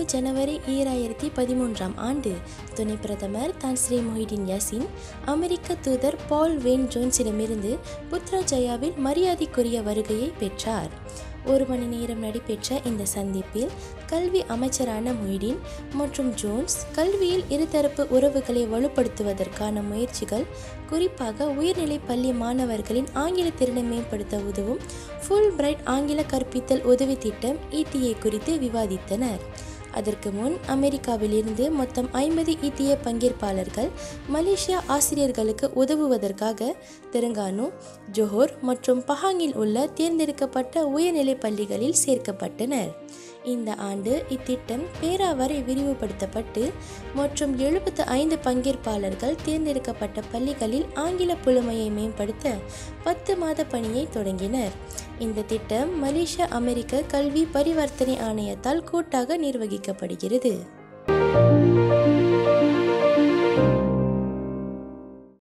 ஜனவரி ஈராயிரத்தி பதிமூன்றாம் ஆண்டு துணை பிரதமர் தான் ஸ்ரீ மொஹிடின் யாசின் அமெரிக்க தூதர் பால் வெயின் ஜோன்ஸிடமிருந்து புத்ராஜயாவில் மரியாதைக்குரிய வருகையை பெற்றார் ஒரு மணி நேரம் நடைபெற்ற இந்த சந்திப்பில் கல்வி அமைச்சரான மொய்டின் மற்றும் ஜோன்ஸ் கல்வியில் இருதரப்பு உறவுகளை வலுப்படுத்துவதற்கான முயற்சிகள் குறிப்பாக உயர்நிலை பள்ளி மாணவர்களின் ஆங்கில திறனை மேம்படுத்த உதவும் ஃபுல் பிரைட் ஆங்கில கற்பித்தல் உதவி திட்டம் இடிஏ குறித்து விவாதித்தனர் அதற்கு முன் அமெரிக்காவிலிருந்து மொத்தம் ஐம்பது இடிஏ பங்கேற்பாளர்கள் மலேசியா ஆசிரியர்களுக்கு உதவுவதற்காக தெலுங்கானு ஜோஹர் மற்றும் பஹாங்கில் உள்ள தேர்ந்தெடுக்கப்பட்ட உயர்நிலை பள்ளிகளில் சேர்க்கப்பட்டனர் இந்த ஆண்டு இத்திட்டம் பேராவரை விரிவுபடுத்தப்பட்டு மற்றும் எழுபத்து ஐந்து பங்கேற்பாளர்கள் தேர்ந்தெடுக்கப்பட்ட பள்ளிகளில் ஆங்கில புலமையை மேம்படுத்த பத்து மாத பணியை தொடங்கினர் இந்த திட்டம் மலேசியா அமெரிக்க கல்வி பரிவர்த்தனை ஆணையத்தால் கூட்டாக நிர்வகிக்கப்படுகிறது